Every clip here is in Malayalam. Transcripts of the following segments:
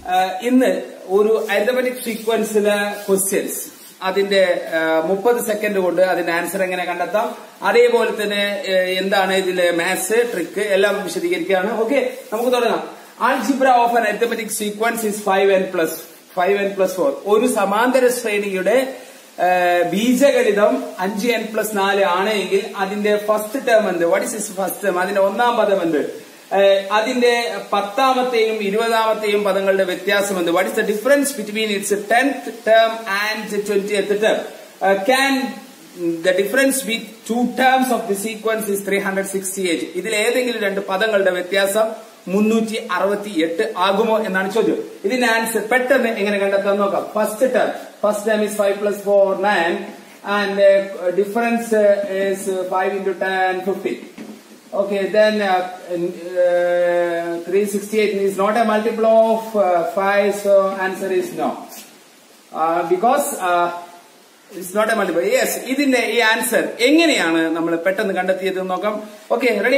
ഇന്ന് ഒരു അരിതമെറ്റിക് സീക്വൻസിലെ ക്വസ്റ്റ്യൻസ് അതിന്റെ മുപ്പത് സെക്കൻഡ് കൊണ്ട് അതിന്റെ ആൻസർ എങ്ങനെ കണ്ടെത്താം അതേപോലെ തന്നെ ആ, എന്താണ് ഇതിലെ മാത്സ് ട്രിക്ക് എല്ലാം വിശദീകരിക്കുകയാണ് ഓക്കെ നമുക്ക് തുടങ്ങാം algebra of an arithmetic sequence is five n plus five n plus four ഒരു സമാന്തര ശ്രേണിയുടെ ആ, ബീജഗണിതം അഞ്ച് എൻ പ്ലസ് നാല് ആണ് എങ്കിൽ അതിന്റെ ഫസ്റ്റ് ടേം എന്ത് what is is first term അതിന്റെ ഒന്നാം പദം എന്ത് ആ, അതിന്റെ പത്താമത്തെയും ഇരുപതാമത്തെയും പദങ്ങളുടെ വ്യത്യാസം എന്ത് what is the difference between its tenth term and twentieth term can the difference with two terms of the sequence is three hundred sixty eight ഇതിൽ ഏതെങ്കിലും രണ്ട് പദങ്ങളുടെ വ്യത്യാസം മുന്നൂറ്റി അറുപത്തി എട്ട് ആകുമോ എന്നാണ് ചോദ്യം ഇതിന്റെ ആൻസർ പെട്ടെന്ന് എങ്ങനെ കണ്ടെത്താൻ നോക്കാം first term first term is five plus four nine and difference is five into ten fifty Okay, then uh, uh, 368 is not a multiple of uh, 5, so answer is no. Uh, because uh, it's not a multiple. Yes, ഇതിന്റെ ഈ ആൻസർ എങ്ങനെയാണ് നമ്മൾ പെട്ടെന്ന് കണ്ടെത്തിയത് എന്ന് നോക്കാം ഓക്കെ റെഡി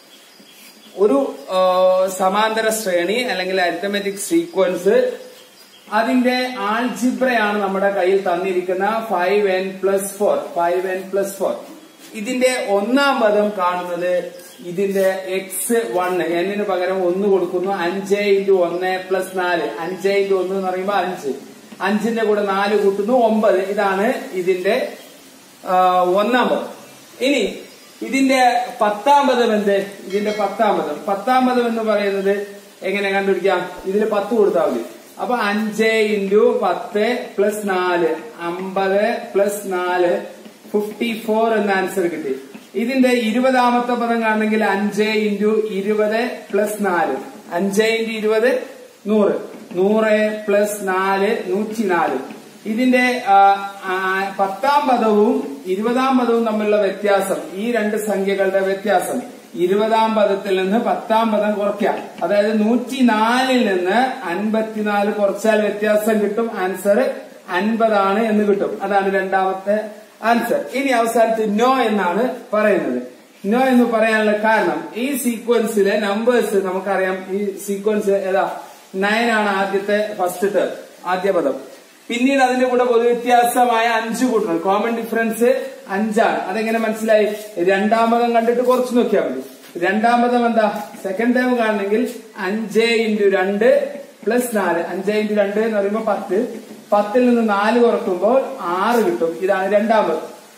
ഒരു ആ, സമാന്തര ശ്രേണി അല്ലെങ്കിൽ അരിത്തമെറ്റിക് സീക്വൻസ് അതിന്റെ ആൾജിബ്രയാണ് നമ്മുടെ കയ്യിൽ തന്നിരിക്കുന്ന five n plus four five n plus four ഇതിന്റെ ഒന്നാം പദം കാണുന്നത് ഇതിന്റെ എക്സ് വൺ എന്നിന് പകരം ഒന്ന് കൊടുക്കുന്നു അഞ്ച് ഇൻറ്റു ഒന്ന് പ്ലസ് നാല് അഞ്ച് ഇൻറ്റു ഒന്ന് എന്ന് പറയുമ്പോൾ അഞ്ച് അഞ്ചിന്റെ കൂടെ നാല് കൂട്ടുന്നു ഒമ്പത് ഇതാണ് ഇതിന്റെ ആ, ഒന്നാം പദം ഇനി ഇതിന്റെ പത്താം പദം എന്ത് ഇതിന്റെ പത്താം പദം പത്താം പദം എന്ന് പറയുന്നത് എങ്ങനെ കണ്ടുപിടിക്കാം ഇതിൽ പത്ത് കൊടുത്താൽ മതി അപ്പൊ അഞ്ച് ഇൻറ്റു പത്ത് പ്ലസ് നാല് അമ്പത് പ്ലസ് നാല് ഫിഫ്റ്റി ഫോർ എന്ന ആൻസർ കിട്ടി ഇതിന്റെ ഇരുപതാമത്തെ പദം കാണണമെങ്കിൽ അഞ്ച് ഇൻറ്റു ഇരുപത് പ്ലസ് നാല് അഞ്ച് ഇൻറ്റു ഇരുപത് നൂറ് നൂറ് പ്ലസ് നാല് നൂറ്റി നാല് ഇതിന്റെ ആ, ആ, പത്താം പദവും ഇരുപതാം പദവും തമ്മിലുള്ള വ്യത്യാസം ഈ രണ്ട് സംഖ്യകളുടെ വ്യത്യാസം ഇരുപതാം പദത്തിൽ നിന്ന് പത്താം പദം കുറയ്ക്കാം അതായത് നൂറ്റിനാലിൽ നിന്ന് അൻപത്തിനാല് കുറച്ചാൽ വ്യത്യാസം കിട്ടും ആൻസർ അൻപതാണ് എന്ന് കിട്ടും അതാണ് രണ്ടാമത്തെ ആൻസർ ഇനി അവസാനത്ത് നോ എന്നാണ് പറയുന്നത് നോ എന്ന് പറയാനുള്ള കാരണം ഈ സീക്വൻസിലെ നമ്പേഴ്സ് നമുക്കറിയാം ഈ സീക്വൻസ് ഏതാ നയൻ ആണ് ആദ്യത്തെ ഫസ്റ്റ് ടേം ആദ്യ പദം പിന്നീട് അതിന്റെ കൂടെ പൊതുവ്യത്യാസമായ അഞ്ച് കൂട്ടണം കോമൺ ഡിഫറൻസ് അഞ്ചാണ് അതെങ്ങനെ മനസ്സിലായി രണ്ടാമതം കണ്ടിട്ട് കുറച്ച് നോക്കിയാൽ മതി രണ്ടാമതം എന്താ സെക്കൻഡ് ടൈം കാണണമെങ്കിൽ അഞ്ച് ഇൻറ്റു രണ്ട് പ്ലസ് നാല് അഞ്ച് ഇൻറ്റു രണ്ട് എന്ന് പറയുമ്പോൾ പത്ത് പത്തിൽ നിന്ന് നാല് കുറക്കുമ്പോൾ ആറ് കിട്ടും ഇതാണ് രണ്ടാമത്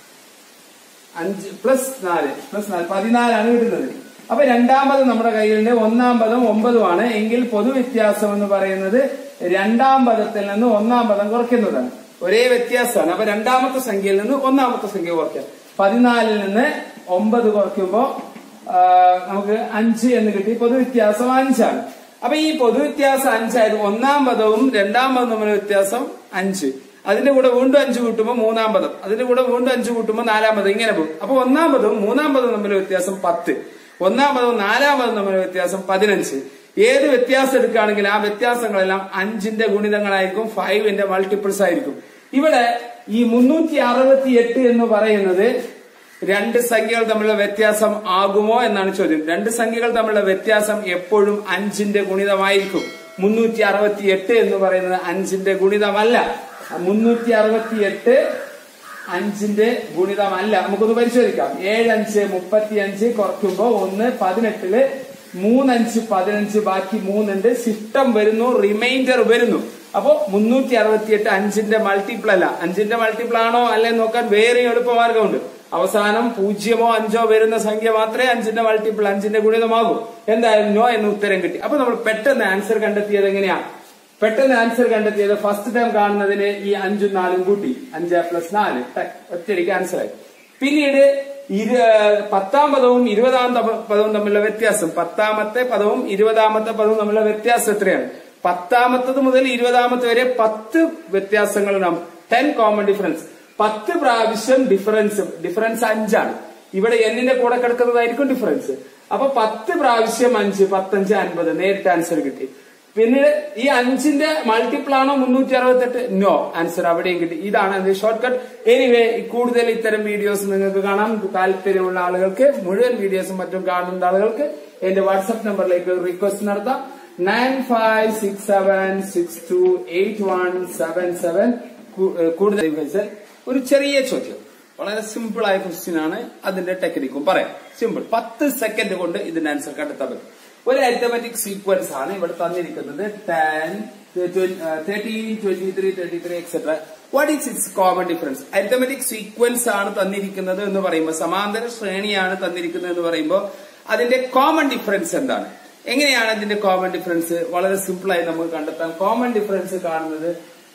അഞ്ച് പ്ലസ് നാല് പ്ലസ് നാല് പതിനാലാണ് കിട്ടുന്നത് അപ്പൊ രണ്ടാമത് നമ്മുടെ കയ്യിലുണ്ട് ഒന്നാം പദം ഒമ്പതുമാണ് എങ്കിൽ പൊതുവ്യത്യാസം എന്ന് പറയുന്നത് രണ്ടാം പദത്തിൽ നിന്ന് ഒന്നാം പദം കുറയ്ക്കുന്നതാണ് ഒരേ വ്യത്യാസമാണ് അപ്പൊ രണ്ടാമത്തെ സംഖ്യയിൽ നിന്ന് ഒന്നാമത്തെ സംഖ്യ കുറയ്ക്കാം പതിനാലിൽ നിന്ന് ഒമ്പത് കുറയ്ക്കുമ്പോ ആ, നമുക്ക് അഞ്ച് എന്ന് കിട്ടി പൊതുവ്യത്യാസം അഞ്ചാണ് അപ്പൊ ഈ പൊതുവ്യത്യാസം അഞ്ചായത് ഒന്നാം പദവും രണ്ടാം പദവും തമ്മിലുള്ള വ്യത്യാസം അഞ്ച് അതിന്റെ കൂടെ വീണ്ടും അഞ്ച് കൂട്ടുമ്പോൾ മൂന്നാം പദം അതിന്റെ കൂടെ വീണ്ടും അഞ്ച് കൂട്ടുമ്പോൾ നാലാം പദം ഇങ്ങനെ പോകും അപ്പൊ ഒന്നാം പദവും മൂന്നാം പദവും തമ്മിലുള്ള വ്യത്യാസം പത്ത് ഒന്നാം പദവും നാലാം പദവും തമ്മിലുള്ള വ്യത്യാസം പതിനഞ്ച് ഏത് വ്യത്യാസം എടുക്കുകയാണെങ്കിൽ ആ വ്യത്യാസങ്ങളെല്ലാം അഞ്ചിന്റെ ഗുണിതങ്ങളായിരിക്കും ഫൈവിന്റെ മൾട്ടിപ്പിൾസ് ആയിരിക്കും ഇവിടെ ഈ മുന്നൂറ്റി അറുപത്തി എട്ട് എന്ന് പറയുന്നത് രണ്ട് സംഖ്യകൾ തമ്മിലുള്ള വ്യത്യാസം ആകുമോ എന്നാണ് ചോദ്യം രണ്ട് സംഖ്യകൾ തമ്മിലുള്ള വ്യത്യാസം എപ്പോഴും അഞ്ചിന്റെ ഗുണിതമായിരിക്കും മുന്നൂറ്റി അറുപത്തി എട്ട് എന്ന് പറയുന്നത് അഞ്ചിന്റെ ഗുണിതമല്ല മുന്നൂറ്റി അറുപത്തി എട്ട് അഞ്ചിന്റെ ഗുണിതമല്ല നമുക്കൊന്ന് പരിശോധിക്കാം ഏഴ് അഞ്ച് മുപ്പത്തി അഞ്ച് കുറയ്ക്കുമ്പോ ഒന്ന് പതിനെട്ടില് മൂന്നഞ്ച് പതിനഞ്ച് ബാക്കി മൂന്നുണ്ട് സിസ്റ്റം വരുന്നു റിമൈൻഡർ വരുന്നു അപ്പോ മുന്നൂറ്റി അറുപത്തിയെട്ട് അഞ്ചിന്റെ മൾട്ടിപ്പിൾ അല്ല അഞ്ചിന്റെ മൾട്ടിപ്പിൾ ആണോ അല്ലെ നോക്കാൻ വേറെ എളുപ്പമാർഗമുണ്ട് അവസാനം പൂജ്യമോ അഞ്ചോ വരുന്ന സംഖ്യ മാത്രമേ അഞ്ചിന്റെ മൾട്ടിപ്പിൾ അഞ്ചിന്റെ ഗുണിതമാകൂ എന്തായാലും നോ എന്ന് ഉത്തരം കിട്ടി അപ്പൊ നമ്മൾ പെട്ടെന്ന് ആൻസർ കണ്ടെത്തിയത് എങ്ങനെയാണ് പെട്ടെന്ന് ആൻസർ കണ്ടെത്തിയത് ഫസ്റ്റ് ടൈം കാണുന്നതിന് ഈ അഞ്ചും നാലും കൂട്ടി അഞ്ച് പ്ലസ് നാല് ടക്ക്, ഒറ്റയടിക്ക് ആൻസർ ആയി പിന്നീട് ഇരു പത്താം പദവും ഇരുപതാമത്തെ പ- പദവും തമ്മിലുള്ള വ്യത്യാസം പത്താമത്തെ പദവും ഇരുപതാമത്തെ പദവും തമ്മിലുള്ള വ്യത്യാസം എത്രയാണ് പത്താമത്തത് മുതൽ ഇരുപതാമത്തെ വരെ പത്ത് വ്യത്യാസങ്ങളുണ്ടാവും ടെൻ കോമൺ ഡിഫറൻസ് പത്ത് പ്രാവശ്യം ഡിഫറൻസ് ഡിഫറൻസ് അഞ്ചാണ് ഇവിടെ എന്നിന്റെ കൂടെ കിടക്കുന്നതായിരിക്കും ഡിഫറൻസ് അപ്പൊ പത്ത് പ്രാവശ്യം അഞ്ച് പത്തഞ്ച് അൻപത് നേരിട്ട് ആൻസർ കിട്ടി പിന്നീട് ഈ അഞ്ചിന്റെ മൾട്ടിപ്പിൾ ആണോ മുന്നൂറ്റി അറുപത്തെട്ട് നോ ആൻസർ അവിടെയും കിട്ടി ഇതാണ് അതിന്റെ ഷോർട്ട് കട്ട് എനിവേ കൂടുതൽ ഇത്തരം വീഡിയോസ് നിങ്ങൾക്ക് കാണാം താല്പര്യമുള്ള ആളുകൾക്ക് മുഴുവൻ വീഡിയോസും മറ്റും കാണുന്ന ആളുകൾക്ക് എന്റെ വാട്സപ്പ് നമ്പറിലേക്ക് റിക്വസ്റ്റ് നടത്താം nine five six seven six two eight one seven seven കൂടുതൽ ഫൈസൽ ഒരു ചെറിയ ചോദ്യം വളരെ സിമ്പിൾ ആയ ക്വസ്റ്റ്യൻ ആണ് അതിന്റെ ടെക്നിക്കും പറയാം സിമ്പിൾ പത്ത് സെക്കൻഡ് കൊണ്ട് ഇതിന്റെ ആൻസർ കണ്ടെത്താൻ പറ്റും ഒരു അരിത്തമാറ്റിക് സീക്വൻസ് ആണ് ഇവിടെ തന്നിരിക്കുന്നത് ten thirteen twenty three thirty three etcetera what is its common difference arithmetic sequence ആണ് തന്നിരിക്കുന്നത് എന്ന് പറയുമ്പോൾ സമാന്തര ശ്രേണിയാണ് തന്നിരിക്കുന്നത് എന്ന് പറയുമ്പോൾ അതിന്റെ കോമൺ ഡിഫറൻസ് എന്താണ് എങ്ങനെയാണ് ഇതിന്റെ കോമൺ ഡിഫറൻസ് വളരെ സിമ്പിൾ ആയി നമുക്ക് കണ്ടെത്താം കോമൺ ഡിഫറൻസ് കാണുന്നത്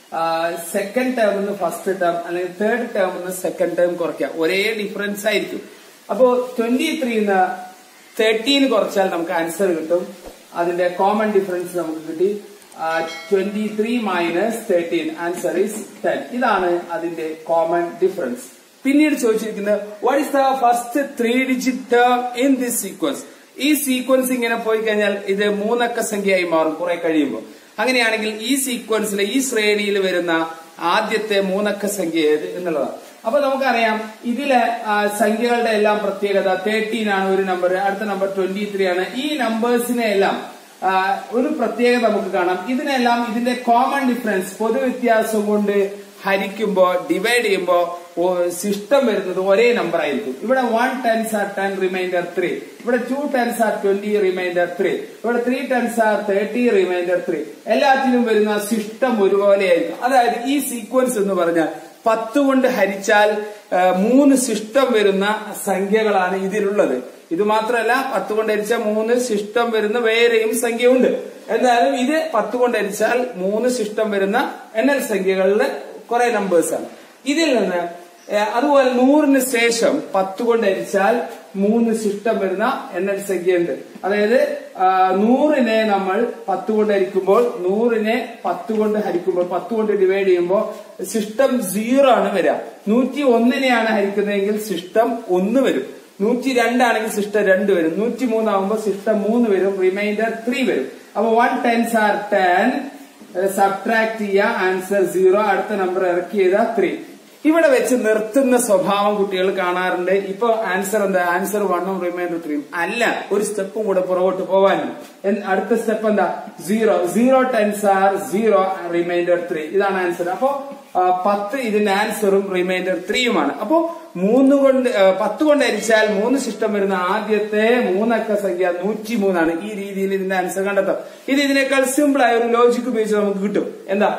സെക്കൻഡ് ടേം നിന്ന് ഫസ്റ്റ് ടേം അല്ലെങ്കിൽ തേർഡ് ടേം നിന്ന് സെക്കൻഡ് ടേം കുറയ്ക്കുക ഒരേ ഡിഫറൻസ് ആയിരിക്കും അപ്പോ ട്വന്റി ത്രീന്ന് തേർട്ടീന് കുറച്ചാൽ നമുക്ക് ആൻസർ കിട്ടും അതിന്റെ കോമൺ ഡിഫറൻസ് നമുക്ക് കിട്ടി twenty three minus thirteen answer is ten ഇതാണ് അതിന്റെ കോമൺ ഡിഫറൻസ് പിന്നീട് ചോദിച്ചിരിക്കുന്നത് what is the first three digit term in this sequence ഈ സീക്വൻസ് ഇങ്ങനെ പോയി കഴിഞ്ഞാൽ ഇത് മൂന്നക്ക സംഖ്യയായി മാറും കുറെ കഴിയുമ്പോൾ അങ്ങനെയാണെങ്കിൽ ഈ സീക്വൻസിൽ ഈ ശ്രേണിയിൽ വരുന്ന ആദ്യത്തെ മൂന്നക്ക സംഖ്യ ഏത് എന്നുള്ളതാണ് അപ്പൊ നമുക്കറിയാം ഇതിലെ ആ, സംഖ്യകളുടെ എല്ലാം പ്രത്യേകത തേർട്ടീൻ ആണ് ഒരു നമ്പർ അടുത്ത നമ്പർ ട്വന്റി ത്രീ ആണ് ഈ നമ്പേഴ്സിനെ എല്ലാം ആ, ഒരു പ്രത്യേകത നമുക്ക് കാണാം ഇതിനെല്ലാം ഇതിന്റെ കോമൺ ഡിഫറൻസ് പൊതുവ്യത്യാസം കൊണ്ട് ഹരിക്കുമ്പോ ഡിവൈഡ് ചെയ്യുമ്പോ സിസ്റ്റം വരുന്നത് ഒരേ നമ്പർ ആയിരിക്കും ഇവിടെ one tens are ten remainder three ഇവിടെ two tens are twenty remainder three ഇവിടെ three tens are thirty remainder three എല്ലാത്തിനും വരുന്ന സിസ്റ്റം ഒരുപോലെ ആയിരിക്കും അതായത് ഈ സീക്വൻസ് എന്ന് പറഞ്ഞാൽ പത്ത് കൊണ്ട് ഹരിച്ചാൽ ആ, മൂന്ന് ശിഷ്ടം വരുന്ന സംഖ്യകളാണ് ഇതിലുള്ളത് ഇത് മാത്രമല്ല പത്ത് കൊണ്ട് ഹരിച്ചാൽ മൂന്ന് ശിഷ്ടം വരുന്ന വേറെയും സംഖ്യയുണ്ട് എന്നാലും ഇത് പത്ത് കൊണ്ട് ഹരിച്ചാൽ മൂന്ന് ശിഷ്ടം വരുന്ന എണ്ണൽ സംഖ്യകളിലെ കുറെ നമ്പേഴ്സ് ആണ് ഇതിൽ നിന്ന് ഏ, അതുപോലെ നൂറിന് ശേഷം പത്ത് കൊണ്ട് ഹരിച്ചാൽ മൂന്ന് ശിഷ്ടം വരുന്ന എണ്ണൽ സംഖ്യയുണ്ട് അതായത് ആ, നൂറിനെ നമ്മൾ പത്ത് കൊണ്ട് ഹരിക്കുമ്പോൾ നൂറിനെ പത്ത് കൊണ്ട് ഹരിക്കുമ്പോൾ പത്ത് കൊണ്ട് ഡിവൈഡ് ചെയ്യുമ്പോൾ ശിഷ്ടം സീറോ ആണ് വരിക നൂറ്റി ഒന്നിനെയാണ് ഹരിക്കുന്നതെങ്കിൽ ശിഷ്ടം ഒന്ന് വരും നൂറ്റി രണ്ടാണെങ്കിൽ സിസ്റ്റം രണ്ട് വരും നൂറ്റി മൂന്നാകുമ്പോൾ സിസ്റ്റം മൂന്ന് വരും റിമൈൻഡർ ത്രീ വരും അപ്പൊ one tens are ten subtract ചെയ്യുക ആൻസർ സീറോ അടുത്ത നമ്പർ ഇറക്കി ചെയ്താൽ ത്രീ ഇവിടെ വെച്ച് നിർത്തുന്ന സ്വഭാവം കുട്ടികൾ കാണാറുണ്ട് ഇപ്പൊ ആൻസർ എന്താ ആൻസർ വണ്ണും റിമൈൻഡർ ത്രീയും അല്ല ഒരു സ്റ്റെപ്പും കൂടെ പുറകോട്ട് പോവാനും എൻ- അടുത്ത സ്റ്റെപ്പ് എന്താ zero zero tens are zero remainder three ഇതാണ് ആൻസർ അപ്പോ ആ, പത്ത് ഇതിന്റെ ആൻസറും റിമൈൻഡർ ത്രീയുമാണ് അപ്പോ മൂന്ന് കൊണ്ട് ആ, പത്ത് കൊണ്ട് ഹരിച്ചാൽ മൂന്ന് ശിഷ്ടം വരുന്ന ആദ്യത്തെ മൂന്നക്ക സംഖ്യ നൂറ്റി മൂന്നാണ് ഈ രീതിയിൽ ഇതിന്റെ ആൻസർ കണ്ടെത്താം ഇത് ഇതിനേക്കാൾ സിമ്പിൾ ആയ ഒരു ലോജിക് ഉപയോഗിച്ച് നമുക്ക് കിട്ടും എന്താ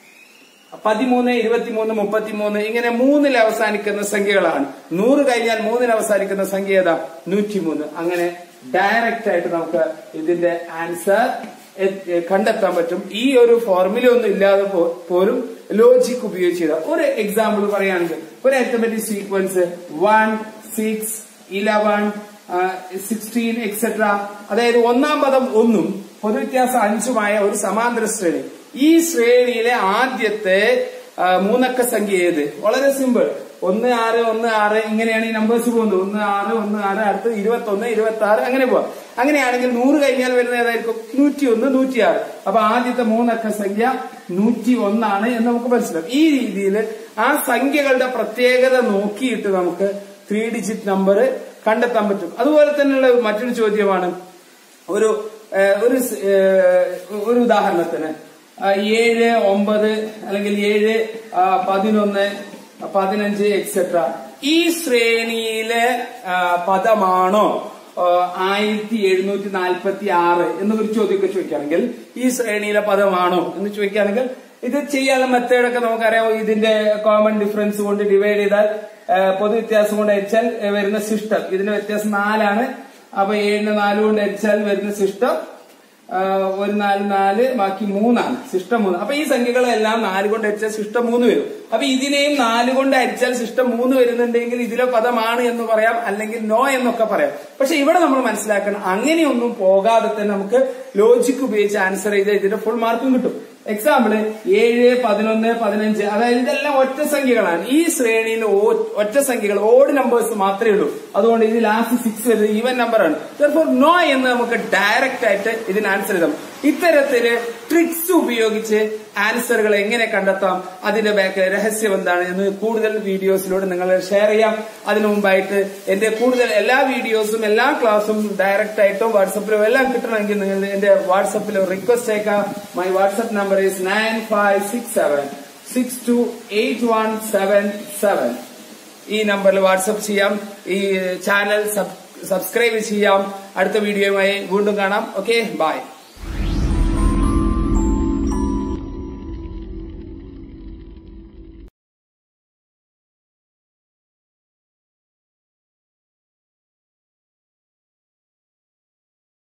പതിമൂന്ന് ഇരുപത്തിമൂന്ന് മുപ്പത്തിമൂന്ന് ഇങ്ങനെ മൂന്നിൽ അവസാനിക്കുന്ന സംഖ്യകളാണ് നൂറ് കഴിഞ്ഞാൽ മൂന്നിൽ അവസാനിക്കുന്ന സംഖ്യ ഏതാ നൂറ്റിമൂന്ന് അങ്ങനെ ഡയറക്റ്റ് ആയിട്ട് നമുക്ക് ഇതിന്റെ ആൻസർ കണ്ടെത്താൻ പറ്റും ഈ ഒരു ഫോർമുല ഒന്നും ഇല്ലാതെ പോ- പോലും ലോജിക് ഉപയോഗിച്ച് ചെയ്ത ഒരു എക്സാമ്പിൾ പറയുകയാണെങ്കിൽ ഒരു arithmetic sequence one six eleven sixteen etcetera അതായത് ഒന്നാം പദം ഒന്നും പൊതുവ്യത്യാസം അഞ്ചുമായ ഒരു സമാന്തര ശ്രേണി ഈ ശ്രേണിയിലെ ആദ്യത്തെ ആ, മൂന്നക്ക സംഖ്യ ഏത് വളരെ സിമ്പിൾ ഒന്ന് ആറ് ഒന്ന് ആറ് ഇങ്ങനെയാണ് ഈ നമ്പേഴ്സ് പോകുന്നത് ഒന്ന് ആറ് ഒന്ന് ആറ് അടുത്ത് ഇരുപത്തി ഒന്ന് ഇരുപത്തി ആറ് അങ്ങനെ പോവാം അങ്ങനെയാണെങ്കിൽ നൂറ് കഴിഞ്ഞാൽ വരുന്ന ഏതായിരിക്കും നൂറ്റി ഒന്ന് നൂറ്റി ആറ് അപ്പൊ ആദ്യത്തെ മൂന്നക്ക സംഖ്യ നൂറ്റി ഒന്നാണ് എന്ന് നമുക്ക് മനസ്സിലാവും ഈ രീതിയിൽ ആ സംഖ്യകളുടെ പ്രത്യേകത നോക്കിയിട്ട് നമുക്ക് ത്രീ ഡിജിറ്റ് നമ്പർ കണ്ടെത്താൻ പറ്റും അതുപോലെ തന്നെയുള്ള മറ്റൊരു ചോദ്യമാണ് ഒരു ഏഹ്, ഒരു സ്- ഏഹ്, ഒരു ഉദാഹരണത്തിന് ആ, ഏഴ് ഒമ്പത് അല്ലെങ്കിൽ ഏഴ് ആ, പതിനൊന്ന് പതിനഞ്ച് എക്സെട്ര ഈ ശ്രേണിയിലെ ആ, പദമാണോ ആ, ആയിരത്തി എഴുന്നൂറ്റി നാൽപ്പത്തി ആറ് എന്നൊരു ചോദ്യമൊക്കെ ചോദിക്കുകയാണെങ്കിൽ ഈ ശ്രേണിയിലെ പദമാണോ എന്ന് ചോദിക്കുകയാണെങ്കിൽ ഇത് ചെയ്യാനുള്ള മെത്തേഡൊക്കെ നമുക്കറിയാം ഇതിന്റെ കോമൺ ഡിഫറൻസ് കൊണ്ട് ഡിവൈഡ് ചെയ്താൽ ആ, പൊതു വ്യത്യാസം കൊണ്ട് അരിച്ചാൽ ആ, വരുന്ന സിസ്റ്റം ഇതിന്റെ വ്യത്യാസം നാലാണ് അപ്പൊ ഏഴിന് നാല് കൊണ്ട് അരിച്ചാൽ വരുന്ന സിസ്റ്റം ആ, ഒരു നാല് നാല് ബാക്കി മൂന്നാണ് സിസ്റ്റം മൂന്ന് അപ്പൊ ഈ സംഖ്യകളെല്ലാം നാല് കൊണ്ട് അരിച്ചാൽ സിസ്റ്റം മൂന്ന് വരും അപ്പൊ ഇതിനെയും നാല് കൊണ്ട് അരിച്ചാൽ സിസ്റ്റം മൂന്ന് വരുന്നുണ്ടെങ്കിൽ ഇതിലെ പദമാണ് എന്ന് പറയാം അല്ലെങ്കിൽ നോ എന്നൊക്കെ പറയാം പക്ഷെ ഇവിടെ നമ്മൾ മനസ്സിലാക്കണം അങ്ങനെയൊന്നും പോകാതെ തന്നെ നമുക്ക് ലോജിക് ഉപയോഗിച്ച് ആൻസർ ചെയ്ത് ഇതിന്റെ ഫുൾ മാർക്കും കിട്ടും എക്സാമ്പിള് ഏഴ് പതിനൊന്ന് പതിനഞ്ച് അതായത് ഇതെല്ലാം ഒറ്റ സംഖ്യകളാണ് ഈ ശ്രേണിയിൽ ഓ- ഒറ്റ സംഖ്യകൾ ഓഡ് നമ്പേഴ്സ് മാത്രമേ ഉള്ളൂ അതുകൊണ്ട് ഇത് ലാസ്റ്റ് സിക്സ് വരുന്നത് ഈവൻ നമ്പറാണ് നോ എന്ന് നമുക്ക് ഡയറക്റ്റ് ആയിട്ട് ഇതിന് ആൻസർ എഴുതാം ഇത്തരത്തില് ട്രിക്സ് ഉപയോഗിച്ച് ആൻസറുകൾ എങ്ങനെ കണ്ടെത്താം അതിന്റെ ബാക്ക് രഹസ്യം എന്താണ് എന്ന് കൂടുതൽ വീഡിയോസിലൂടെ നിങ്ങൾ ഷെയർ ചെയ്യാം അതിനു മുമ്പായിട്ട് എന്റെ കൂടുതൽ എല്ലാ വീഡിയോസും എല്ലാ ക്ലാസ്സും ഡയറക്റ്റ് ആയിട്ടോ വാട്സപ്പിലോ എല്ലാം കിട്ടണമെങ്കിൽ നിങ്ങൾ എന്റെ വാട്സപ്പിൽ റിക്വസ്റ്റ് അയക്കാം my WhatsApp number is nine five six seven six two eight one seven seven ഈ നമ്പറിൽ വാട്സപ്പ് ചെയ്യാം ഈ ചാനൽ സബ്സ്ക്രൈബ് ചെയ്യാം അടുത്ത വീഡിയോയുമായി വീണ്ടും കാണാം ഓക്കെ ബൈ